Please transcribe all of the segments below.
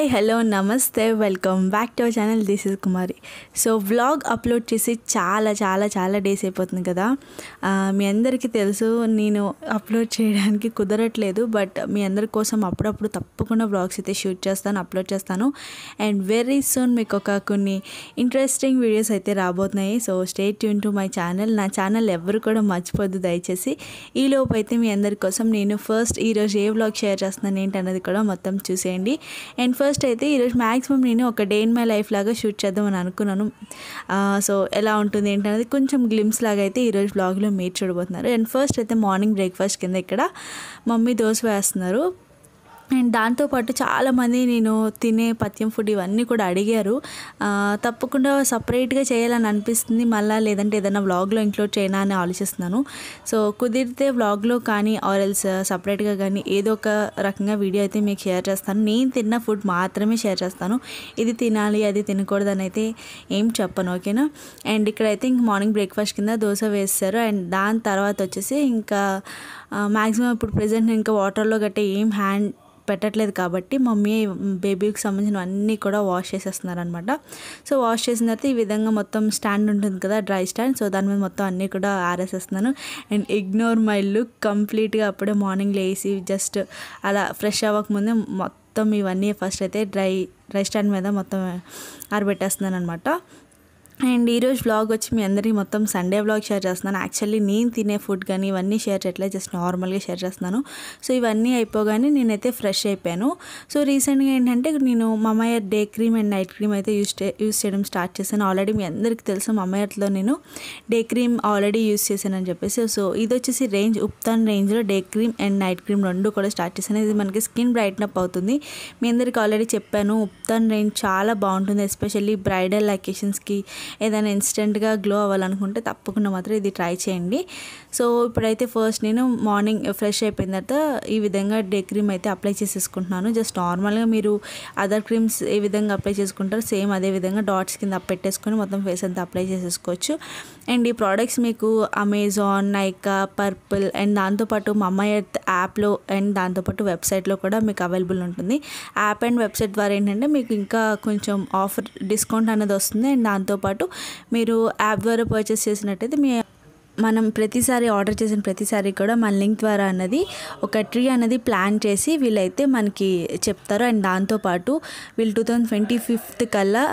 hi hello నమస్తే welcome back to our channel this is Kumari so vlog upload చేసి చాలా చాలా చాలా డేస్ అయిపోతుంది కదా ఆ, మీ అందరికీ తెలుసు నేను అప్లోడ్ చేయడానికి కుదరట్లేదు బట్ మీ అందరి కోసం అప్పుడప్పుడు తప్పకుండా వ్లాగ్స్ అయితే షూట్ చేస్తాను అప్లోడ్ చేస్తాను అండ్ వెరీ సూన్ మీకు ఒక కొన్ని ఇంట్రెస్టింగ్ వీడియోస్ అయితే రాబోతున్నాయి so stay tuned to my channel నా ఛానల్ ఎవరు కూడా మర్చిపోద్దు దయచేసి ఈ లోపు అయితే మీ అందరి కోసం నేను ఫస్ట్ ఈరోజు ఏ వ్లాగ్ షేర్ చేస్తున్నాను ఏంటన్నది కూడా మొత్తం చూసేయండి అండ్ ఫస్ట్ అయితే ఈరోజు మ్యాక్సిమం నేను ఒక డే ఇన్ మై లైఫ్ లాగా షూట్ చేద్దామని అనుకున్నాను ఆ, సో ఎలా ఉంటుంది ఏంటనేది కొంచెం గ్లిమ్స్ లాగా అయితే ఈరోజు బ్లాగ్లో మీరు చూడబోతున్నారు అండ్ ఫస్ట్ అయితే మార్నింగ్ బ్రేక్ఫాస్ట్ కింద ఇక్కడ మమ్మీ దోశ వేస్తున్నారు అండ్ దాంతోపాటు చాలామంది నేను తినే పథ్యం ఫుడ్ ఇవన్నీ కూడా అడిగారు ఆ, తప్పకుండా సపరేట్గా చేయాలని అనిపిస్తుంది మళ్ళీ లేదంటే ఏదైనా వ్లాగ్లో ఇంక్లూడ్ చేయనా అని ఆలోచిస్తున్నాను సో కుదిరితే వ్లాగ్లో కానీ ఆర్ఎల్స్ సపరేట్గా కానీ ఏదో ఒక రకంగా వీడియో అయితే మీకు షేర్ చేస్తాను నేను తిన్న ఫుడ్ మాత్రమే షేర్ చేస్తాను ఇది తినాలి అది తినకూడదని అయితే ఏం చెప్పను ఓకేనా అండ్ ఇక్కడైతే ఇంక మార్నింగ్ బ్రేక్ఫాస్ట్ కింద దోశ వేస్తారు అండ్ దాని తర్వాత వచ్చేసి ఇంకా మ్యాక్సిమం ఇప్పుడు ప్రజెంట్ ఇంకా వాటర్లో గట్టే ఏం హ్యాండ్ పెట్టట్లేదు కాబట్టి మమ్మీ బేబీకి సంబంధించిన అన్నీ కూడా వాష్ చేసేస్తున్నారు అనమాట సో వాష్ చేసిన తర్వాత ఈ విధంగా మొత్తం స్టాండ్ ఉంటుంది కదా డ్రై స్టాండ్ సో దాని మీద మొత్తం అన్నీ కూడా ఆరేసేస్తున్నాను అండ్ ఇగ్నోర్ మై లుక్ కంప్లీట్గా అప్పుడే మార్నింగ్ లేసి జస్ట్ అలా ఫ్రెష్ అవ్వకముందే మొత్తం ఇవన్నీ ఫస్ట్ అయితే డ్రై డ్రై స్టాండ్ మీద మొత్తం ఆరబెట్టేస్తున్నాను అనమాట అండ్ ఈరోజు వ్లాగ్ వచ్చి మీ అందరికీ మొత్తం సండే వ్లాగ్ షేర్ చేస్తున్నాను యాక్చువల్లీ నేను తినే ఫుడ్ కానీ ఇవన్నీ షేర్ చేయట్లేదు జస్ట్ నార్మల్గా షేర్ చేస్తున్నాను సో ఇవన్నీ అయిపోగానే నేనైతే ఫ్రెష్ అయిపోయాను సో రీసెంట్గా ఏంటంటే నేను మమయ్య day cream and night cream అయితే యూస్ యూస్ చేయడం స్టార్ట్ చేశాను ఆల్రెడీ మీ అందరికీ తెలుసు మమయ్యలో నేను డే క్రీమ్ ఆల్రెడీ యూస్ చేశానని చెప్పేసి సో ఇది వచ్చేసి రేంజ్ ఉప్తాన్ రేంజ్లో day cream and night cream రెండు కూడా స్టార్ట్ చేశాను ఇది మనకి స్కిన్ బ్రైట్నప్ అవుతుంది మీ అందరికీ ఆల్రెడీ చెప్పాను ఉప్తాన్ రేంజ్ చాలా బాగుంటుంది ఎస్పెషల్లీ బ్రైడల్ అకేషన్స్కి ఏదైనా ఇన్స్టెంట్గా గ్లో అవ్వాలనుకుంటే తప్పకుండా మాత్రం ఇది ట్రై చేయండి సో ఇప్పుడైతే ఫస్ట్ నేను మార్నింగ్ ఫ్రెష్ అయిపోయిన తర్వాత ఈ విధంగా డే క్రీమ్ అయితే అప్లై చేసేసుకుంటున్నాను జస్ట్ నార్మల్గా మీరు అదర్ క్రీమ్స్ ఏ విధంగా అప్లై చేసుకుంటారో సేమ్ అదే విధంగా డాట్స్ కింద పెట్టేసుకొని మొత్తం ఫేస్ అంతా అప్లై చేసేసుకోవచ్చు అండ్ ఈ ప్రోడక్ట్స్ మీకు అమెజాన్ నైకా పర్పుల్ అండ్ దాంతోపాటు మమ్మ ఎర్త్ యాప్లో అండ్ దాంతోపాటు వెబ్సైట్లో కూడా మీకు అవైలబుల్ ఉంటుంది యాప్ అండ్ వెబ్సైట్ ద్వారా ఏంటంటే మీకు ఇంకా కొంచెం ఆఫర్ డిస్కౌంట్ అనేది వస్తుంది అండ్ దాంతోపాటు మీరు యాప్ ద్వారా పర్చేస్ చేసినట్టయితే మీ మనం ప్రతిసారి ఆర్డర్ చేసిన ప్రతిసారి కూడా మన లింక్ ద్వారా అన్నది ఒక ట్రీ అనేది ప్లాన్ చేసి వీళ్ళైతే మనకి చెప్తారు అండ్ దాంతోపాటు వీళ్ళు టూ థౌజండ్ ట్వంటీ ఫిఫ్త్ కల్లా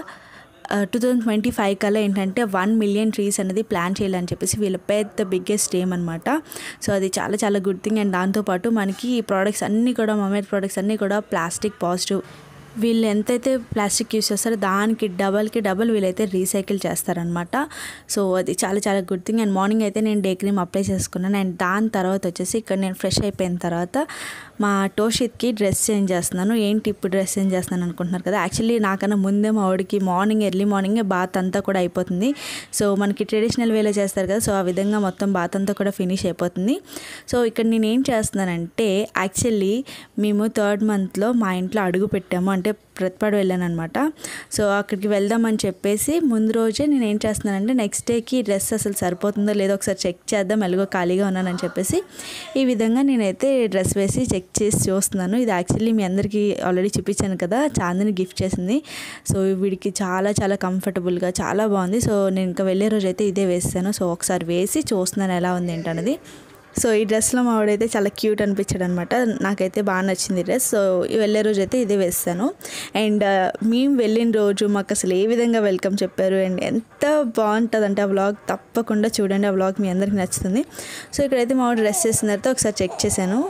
టూ థౌజండ్ ట్వంటీ ఫైవ్ కల్లా ఏంటంటే వన్ మిలియన్ ట్రీస్ అనేది ప్లాన్ చేయాలని చెప్పేసి వీళ్ళ పెద్ద బిగ్గెస్ట్ ఏమ్ అనమాట సో అది చాలా చాలా గుడ్ థింగ్ అండ్ దాంతోపాటు మనకి ఈ ప్రోడక్ట్స్ అన్నీ కూడా మమేడ్ ప్రోడక్ట్స్ అన్నీ కూడా ప్లాస్టిక్ పాజిటివ్ వీళ్ళు ఎంతైతే ప్లాస్టిక్ యూస్ చేస్తారో దానికి డబల్కి డబల్ వీళ్ళైతే రీసైకిల్ చేస్తారనమాట సో అది చాలా చాలా గుడ్ థింగ్ అండ్ మార్నింగ్ అయితే నేను డే క్రీమ్ అప్లై చేసుకున్నాను అండ్ దాని తర్వాత వచ్చేసి ఇక్కడ నేను ఫ్రెష్ అయిపోయిన తర్వాత మా టోషిత్కి డ్రెస్ చేంజ్ చేస్తున్నాను ఏంటి ఇప్పుడు డ్రెస్ చేంజ్ చేస్తున్నాను అనుకుంటున్నారు కదా యాక్చువల్లీ నాకన్నా ముందే మా వాడికి మార్నింగ్ ఎర్లీ మార్నింగే బాత్ అంతా కూడా అయిపోతుంది సో మనకి ట్రెడిషనల్ వేలో చేస్తారు కదా సో ఆ విధంగా మొత్తం బాత్ అంతా కూడా ఫినిష్ అయిపోతుంది సో ఇక్కడ నేను ఏం చేస్తున్నానంటే యాక్చువల్లీ మేము థర్డ్ మంత్లో మా ఇంట్లో అడుగు పెట్టాము అంటే ప్రతిపాడు వెళ్ళాను అనమాట సో అక్కడికి వెళ్దామని చెప్పేసి ముందు రోజే నేను ఏం చేస్తున్నానంటే నెక్స్ట్ డేకి డ్రెస్ అసలు సరిపోతుందో లేదో ఒకసారి చెక్ చేద్దాం ఎలాగో ఖాళీగా ఉన్నానని చెప్పేసి ఈ విధంగా నేనైతే డ్రెస్ వేసి చెక్ చేసి చూస్తున్నాను ఇది యాక్చువల్లీ మీ అందరికీ ఆల్రెడీ చూపించాను కదా చాందిని గిఫ్ట్ చేసింది సో వీడికి చాలా చాలా కంఫర్టబుల్గా చాలా బాగుంది సో నేను ఇంకా వెళ్ళే రోజు అయితే ఇదే వేస్తాను సో ఒకసారి వేసి చూస్తున్నాను ఎలా ఉంది ఏంటన్నది సో ఈ డ్రెస్లో మా వాడైతే చాలా క్యూట్ అనిపించాడు అనమాట నాకైతే బాగా నచ్చింది డ్రెస్ సో వెళ్ళే రోజు అయితే ఇదే వేస్తాను అండ్ మేము వెళ్ళిన రోజు మాకు అసలు ఏ విధంగా వెల్కమ్ చెప్పారు అండ్ ఎంత బాగుంటుందంటే ఆ వ్లాగ్ తప్పకుండా చూడండి ఆ వ్లాగ్ మీ అందరికి నచ్చుతుంది సో ఇక్కడైతే మా వాడు డ్రెస్ చేసిన తర్వాత ఒకసారి చెక్ చేశాను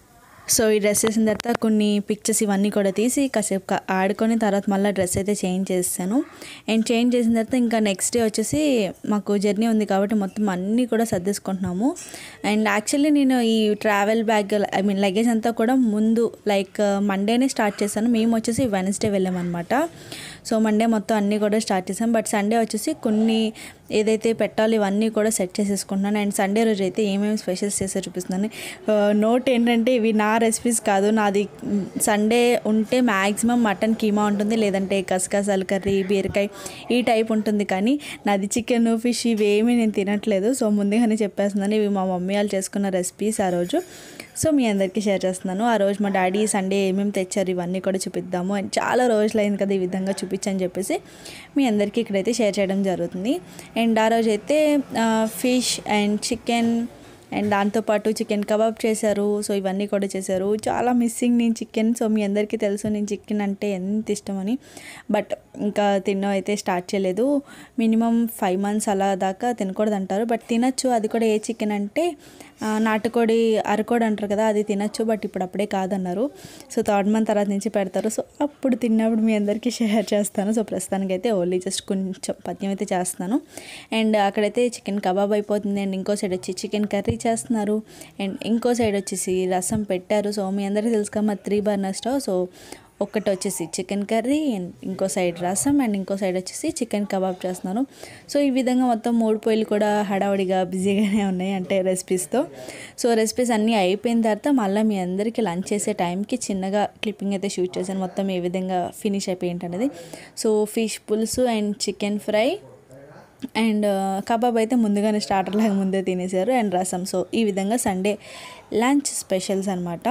సో ఈ డ్రెస్ వేసిన తర్వాత కొన్ని పిక్చర్స్ ఇవన్నీ కూడా తీసి కాసేపు కా- ఆడుకొని తర్వాత మళ్ళీ డ్రెస్ అయితే చేంజ్ చేస్తాను అండ్ చేంజ్ చేసిన తర్వాత ఇంకా నెక్స్ట్ డే వచ్చేసి మాకు జర్నీ ఉంది కాబట్టి మొత్తం అన్నీ కూడా సర్దేసుకుంటున్నాము అండ్ యాక్చువల్లీ నేను ఈ travel bag I mean luggage అంతా కూడా ముందు లైక్ మండేనే స్టార్ట్ చేశాను మేము వచ్చేసి వెనస్డే వెళ్ళామన్నమాట సో మండే మొత్తం అన్నీ కూడా స్టార్ట్ చేసాం బట్ సండే వచ్చేసి కొన్ని ఏదైతే పెట్టాలో ఇవన్నీ కూడా సెట్ చేసేసుకుంటున్నాను అండ్ సండే రోజు అయితే ఏమేమి స్పెషల్స్ చేసో చూపిస్తున్నాను నోట్ ఏంటంటే ఇవి నా రెసిపీస్ కాదు నాది సండే ఉంటే మ్యాక్సిమం మటన్ కీమా ఉంటుంది లేదంటే కసకసాలు కర్రీ బీరకాయ ఈ టైప్ ఉంటుంది కానీ నాది చికెన్ ఫిష్ ఇవేమీ నేను తినట్లేదు సో ముందుగానే చెప్పేస్తున్నాను ఇవి మా మమ్మీ వాళ్ళు చేసుకున్న రెసిపీస్ ఆ రోజు సో మీ అందరికీ షేర్ చేస్తున్నాను ఆ రోజు మా డాడీ సండే ఏమేమి తెచ్చారు ఇవన్నీ కూడా చూపిద్దాము అండ్ చాలా రోజులైంది కదా ఈ విధంగా చూపించని చెప్పేసి మీ అందరికీ ఇక్కడైతే షేర్ చేయడం జరుగుతుంది అండ్ ఆ రోజు అయితే ఫిష్ అండ్ చికెన్ అండ్ దాంతోపాటు చికెన్ కబాబ్ చేశారు సో ఇవన్నీ కూడా చేశారు చాలా మిస్సింగ్ నేను చికెన్ సో మీ అందరికీ తెలుసు నేను చికెన్ అంటే ఎంత ఇష్టమని బట్ ఇంకా తినడం అయితే స్టార్ట్ చేయలేదు మినిమం ఫైవ్ మంత్స్ అలా దాకా తినకూడదు అంటారు బట్ తినచ్చు అది కూడా ఏ చికెన్ అంటే ఆ, నాటుకోడి అరకోడి అంటారు కదా అది తినచ్చు బట్ ఇప్పుడు అప్పుడే కాదన్నారు సో థర్డ్ మంత్ తర్వాత నుంచి పెడతారు సో అప్పుడు తిన్నప్పుడు మీ అందరికీ షేర్ చేస్తాను సో ప్రస్తుతానికి అయితే ఓన్లీ జస్ట్ కొంచెం పద్యం అయితే చేస్తున్నాను అండ్ అక్కడైతే చికెన్ కబాబ్ అయిపోతుంది అండ్ ఇంకో సైడ్ వచ్చి చికెన్ కర్రీ చేస్తున్నారు అండ్ ఇంకో సైడ్ వచ్చేసి రసం పెట్టారు సో మీ అందరికీ తెలుసు కదా మా త్రీ బర్నర్ స్టవ్ సో ఒకటి వచ్చేసి చికెన్ కర్రీ అండ్ ఇంకో సైడ్ రసం అండ్ ఇంకో సైడ్ వచ్చేసి చికెన్ కబాబ్ చేస్తున్నాను సో ఈ విధంగా మొత్తం మూడు పొయ్యిలు కూడా హడావుడిగా బిజీగానే ఉన్నాయి అంటే రెసిపీస్తో సో రెసిపీస్ అన్నీ అయిపోయిన తర్వాత మళ్ళీ మీ అందరికీ లంచ్ చేసే టైంకి చిన్నగా క్లిప్పింగ్ అయితే షూట్ చేశాను మొత్తం ఏ విధంగా ఫినిష్ అయిపోయి ఏంటనేది సో ఫిష్ పులుసు and chicken fry and kebab అయితే ముందుగానే స్టార్టర్ లాగా ముందే తినేసారు అండ్ రసం సో ఈ విధంగా సండే లంచ్ స్పెషల్స్ అనమాట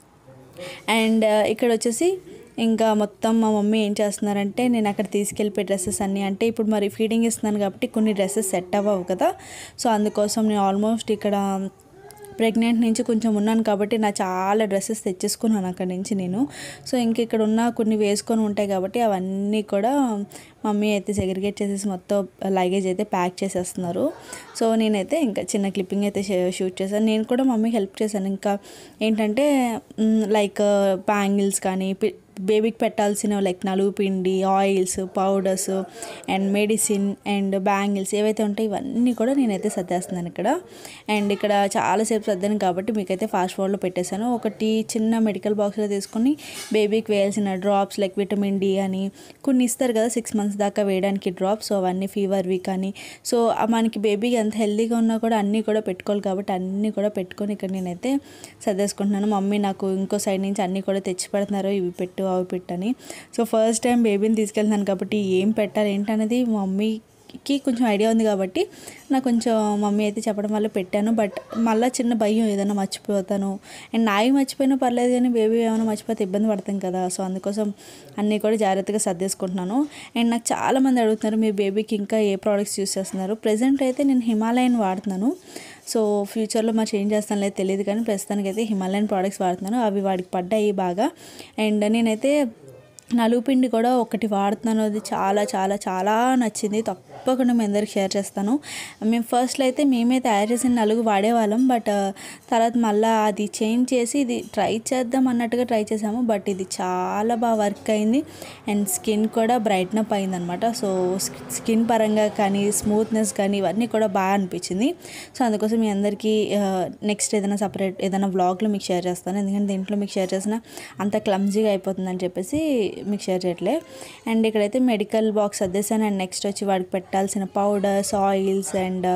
అండ్ ఇక్కడ వచ్చేసి ఇంకా మొత్తం మా మమ్మీ ఏం చేస్తున్నారంటే నేను అక్కడ తీసుకెళ్ళిపోయే డ్రెస్సెస్ అన్నీ అంటే ఇప్పుడు మరి ఫీడింగ్ ఇస్తున్నాను కాబట్టి కొన్ని డ్రెస్సెస్ సెట్ అవ్వవు కదా సో అందుకోసం నేను ఆల్మోస్ట్ ఇక్కడ ప్రెగ్నెంట్ నుంచి కొంచెం ఉన్నాను కాబట్టి నా చాలా డ్రెస్సెస్ తెచ్చేసుకున్నాను అక్కడి నుంచి నేను సో ఇంక ఇక్కడ ఉన్న కొన్ని వేసుకొని ఉంటాయి కాబట్టి అవన్నీ కూడా మమ్మీ అయితే సెగ్రిగేట్ చేసేసి మొత్తం లగేజ్ అయితే ప్యాక్ చేసేస్తున్నారు సో నేనైతే ఇంకా చిన్న క్లిప్పింగ్ అయితే షూట్ చేశాను నేను కూడా మమ్మీకి హెల్ప్ చేశాను ఇంకా ఏంటంటే లైక్ బ్యాంగిల్స్ కానీ పి- బేబీకి పెట్టాల్సిన లైక్ నలుగు పిండి oils powders and medicine and bangles ఏవైతే ఉంటాయో ఇవన్నీ కూడా నేనైతే సర్దేస్తున్నాను ఇక్కడ అండ్ ఇక్కడ చాలాసేపు సర్దాను కాబట్టి మీకైతే ఫాస్ట్ ఫార్వర్డ్లో పెట్టేశాను ఒకటి చిన్న మెడికల్ బాక్స్లో తీసుకొని బేబీకి వేయాల్సిన డ్రాప్స్ లైక్ విటమిన్ డి అని కొన్ని ఇస్తారు కదా సిక్స్ మంత్స్ దాకా వేయడానికి డ్రాప్స్ సో అవన్నీ ఫీవర్వి కానీ సో ఆ మనకి బేబీకి ఎంత హెల్తీగా ఉన్నా కూడా అన్నీ కూడా పెట్టుకోవాలి కాబట్టి అన్నీ కూడా పెట్టుకొని ఇక్కడ నేనైతే సర్దేసుకుంటున్నాను మమ్మీ నాకు ఇంకో సైడ్ నుంచి అన్నీ కూడా తెచ్చి పెడుతున్నారు ఇవి పెట్టు అవి పెట్టని సో ఫస్ట్ టైం బేబీని తీసుకెళ్తున్నాను కాబట్టి ఏం పెట్టాలి ఏంటనేది మా మమ్మీకి కొంచెం ఐడియా ఉంది కాబట్టి నాకు కొంచెం మమ్మీ అయితే చెప్పడం వల్ల పెట్టాను బట్ మళ్ళీ చిన్న భయం ఏదైనా మర్చిపోతాను అండ్ నాయి మర్చిపోయినా పర్లేదు కానీ బేబీ ఏమైనా మర్చిపోతే ఇబ్బంది పడతాం కదా సో అందుకోసం అన్నీ కూడా జాగ్రత్తగా సర్దేసుకుంటున్నాను అండ్ నాకు చాలామంది అడుగుతున్నారు మీ బేబీకి ఇంకా ఏ ప్రోడక్ట్స్ యూస్ చేస్తున్నారు ప్రజెంట్ అయితే నేను హిమాలయన్ వాడుతున్నాను సో ఫ్యూచర్లో మరి చేంజ్ చేస్తాను లేదు తెలియదు కానీ ప్రస్తుతానికి అయితే హిమాలయన్ ప్రోడక్ట్స్ వాడుతున్నాను అవి వాడికి పడ్డాయి బాగా అండ్ నేనైతే నలుగు పిండి కూడా ఒకటి వాడుతున్నాను అది చాలా చాలా చాలా నచ్చింది తప్పకుండా మీ అందరికి షేర్ చేస్తాను మేము ఫస్ట్లో అయితే మేమే తయారు చేసిన నలుగు వాడేవాళ్ళం బట్ తర్వాత మళ్ళీ అది చేంజ్ చేసి ఇది ట్రై చేద్దాం అన్నట్టుగా ట్రై చేసాము బట్ ఇది చాలా బాగా వర్క్ అయింది అండ్ స్కిన్ కూడా బ్రైట్నప్ అయింది అనమాట సో స్కిన్ పరంగా కానీ స్మూత్నెస్ కానీ ఇవన్నీ కూడా బాగా అనిపించింది సో అందుకోసం మీ అందరికీ నెక్స్ట్ ఏదైనా సపరేట్ ఏదైనా వ్లాగ్లో మీకు షేర్ చేస్తాను ఎందుకంటే దీంట్లో మీకు షేర్ చేసిన అంత క్లమ్జీగా అయిపోతుందని చెప్పేసి మీకు షేర్ చేయట్లే అండ్ ఇక్కడైతే మెడికల్ బాక్స్ అద్దేశాను అండ్ నెక్స్ట్ వచ్చి వాడికి పెట్టాల్సిన పౌడర్స్ ఆయిల్స్ అండ్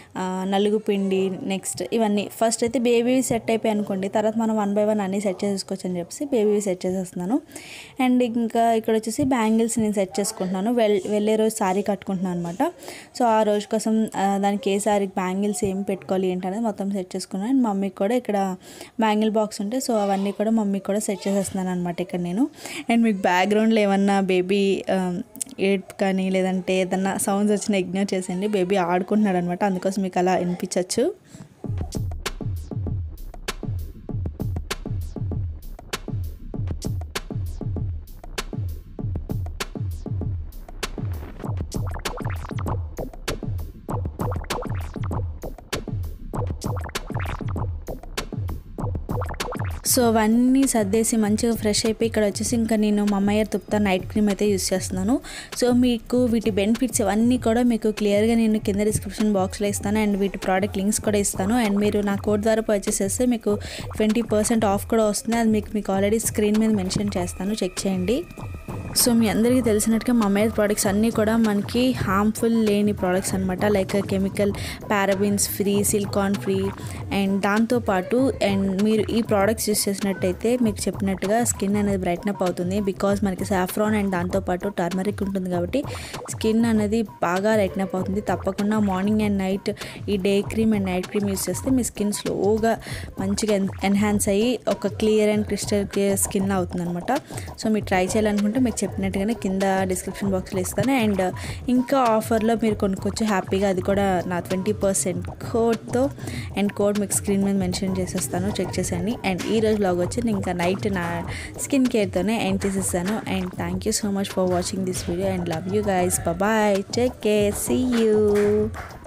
నలుగు పిండి నెక్స్ట్ ఇవన్నీ ఫస్ట్ అయితే బేబీ సెట్ అయిపోయి అనుకోండి తర్వాత మనం వన్ బై వన్ అన్నీ సెట్ చేసుకోవచ్చు అని చెప్పేసి బేబీ సెట్ చేసేస్తున్నాను అండ్ ఇంకా ఇక్కడ వచ్చేసి బ్యాంగిల్స్ నేను సెట్ చేసుకుంటున్నాను వెల్ వెళ్ళే రోజు శారీ కట్టుకుంటున్నాను అనమాట సో ఆ రోజు కోసం ఆ, దానికి ఏ శారీ బ్యాంగిల్స్ ఏం పెట్టుకోవాలి ఏంటనేది మొత్తం సెట్ చేసుకున్నాను అండ్ మమ్మీకి కూడా ఇక్కడ బ్యాంగిల్ బాక్స్ ఉంటే సో అవన్నీ కూడా మమ్మీకి కూడా సెట్ చేసేస్తున్నాను అనమాట ఇక్కడ నేను అండ్ మీకు బ్యాక్గ్రౌండ్లో ఏమన్నా బేబీ ఏడ్పు కానీ లేదంటే ఏదన్నా సౌండ్స్ వచ్చినా ఇగ్నోర్ చేసేయండి బేబీ ఆడుకుంటున్నాడు అనమాట అందుకోసం మీకు అలా వినిపించవచ్చు సో అవన్నీ సర్దేసి మంచిగా ఫ్రెష్ అయిపోయి ఇక్కడ వచ్చేసి ఇంకా నేను మా అమ్మయ్య తుప్తా నైట్ క్రీమ్ అయితే యూస్ చేస్తున్నాను సో మీకు వీటి బెనిఫిట్స్ అవన్నీ కూడా మీకు క్లియర్గా నేను కింద డిస్క్రిప్షన్ బాక్స్లో ఇస్తాను అండ్ వీటి ప్రోడక్ట్ లింక్స్ కూడా ఇస్తాను అండ్ మీరు నా కోడ్ ద్వారా పర్చేస్ చేస్తే మీకు ట్వంటీ పర్సెంట్ ఆఫ్ కూడా వస్తుంది అది మీకు మీకు ఆల్రెడీ స్క్రీన్ మీద మెన్షన్ చేస్తాను చెక్ చేయండి సో మీ అందరికీ తెలిసినట్టుగా మమేద్ ప్రోడక్ట్స్ అన్నీ కూడా మనకి హార్మ్ఫుల్ లేని ప్రోడక్ట్స్ అనమాట like chemical parabens free silicone free and దాంతోపాటు అండ్ మీరు ఈ ప్రోడక్ట్స్ యూస్ చేసినట్టయితే మీకు చెప్పినట్టుగా స్కిన్ అనేది బ్రైట్న్ అప్ అవుతుంది బికాజ్ మనకి సాఫ్రాన్ అండ్ దాంతోపాటు టర్మరిక్ ఉంటుంది కాబట్టి స్కిన్ అనేది బాగా లైట్న్ అప్ అవుతుంది తప్పకుండా మార్నింగ్ అండ్ నైట్ ఈ day cream and night cream use చేస్తే మీ స్కిన్ స్లోగా మంచిగా ఎన్ ఎన్హాన్స్ అయ్యి ఒక clear and crystal clear skin అవుతుంది అనమాట సో మీరు ట్రై చేయాలనుకుంటే మీకు చెప్పినట్టుగానే కింద డిస్క్రిప్షన్ బాక్స్లో ఇస్తాను అండ్ ఇంకా ఆఫర్లో మీరు కొనుక్కోవచ్చు హ్యాపీగా అది కూడా నా ట్వంటీ పర్సెంట్ కోడ్తో అండ్ కోడ్ మీకు స్క్రీన్ మీద మెన్షన్ చేసేస్తాను చెక్ చేసేయండి అండ్ ఈ రోజు బ్లాగ్ వచ్చి నేను ఇంకా నైట్ నా స్కిన్ కేర్తోనే ఎండ్ చేసేస్తాను and thank you so much for watching this video and love you guys bye take care see you